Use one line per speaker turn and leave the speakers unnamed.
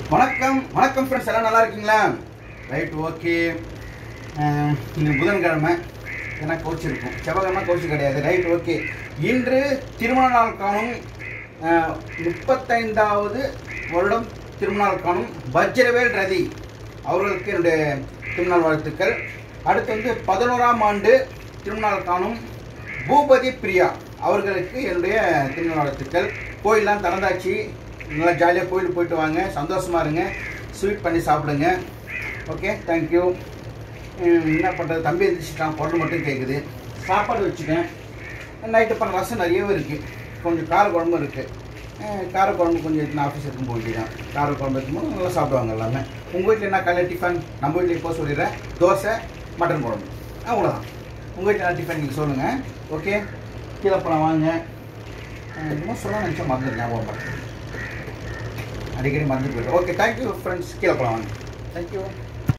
வணக்கம் வணக்கம் ஃப்ரெண்ட்ஸ் எல்லாம் நல்லா இருக்கீங்களா ரைட் ஓகே இன்னைக்கு புதன்கிழமை ஏன்னா கோச் இருக்கும் செவ்வாய்க்கிழமை கோச் கிடையாது ரைட் ஓகே இன்று திருமண நாள் காணும் அஹ், முப்பத்தைந்தாவது வருடம் திருமண நாள் காணும் வஜ்ரவேல் ரதி அவர்களுக்கு என்னுடைய திருநாள் வாழ்த்துக்கள் அடுத்து வந்து பதினோராம் ஆண்டு திருநாள் காணும் பூபதி பிரியா அவர்களுக்கு என்னுடைய திருநாள் வாழ்த்துக்கள் கோயிலெலாம் திறந்தாச்சு நல்லா ஜாலியாக கோயிலுக்கு போயிட்டு வாங்க சந்தோஷமாக இருங்க ஸ்வீட் பண்ணி சாப்பிடுங்க ஓகே தேங்க்யூ என்ன பண்ணுறது தம்பி எழுந்திரிச்சிட்டான் பொருள் மட்டும் கேட்குது சாப்பாடு வச்சுட்டேன் நைட்டு பண்ண ரசம் நிறையவே இருக்குது கொஞ்சம் கார குழம்பு இருக்குது கார குழம்பு கொஞ்சம் எடுத்து ஆஃபீஸ் எடுக்கும் போயிட்டுதான் கார குழம்பு எடுக்கும்போது நல்லா சாப்பிடுவாங்க எல்லாமே உங்கள் வீட்டில் என்ன காலையில் டிஃபன் நம்ம வீட்டில் இப்போ சொல்லிடுறேன் தோசை மட்டன் குழம்பு அவ்வளோதான் உங்கள் வீட்டில் என்ன டிஃபன் நீங்கள் சொல்லுங்கள் ஓகே கீழே போகலாம் வாங்க அஹ் இன்னும் சொல்ல நினச்சா மறந்து ஞாபகம் பண்றேன். அடிக்கடி மறந்து போயிட்டு ஓகே தேங்க்யூ ஃப்ரெண்ட்ஸ் கீழே போகலாம் வாங்க தேங்க்யூ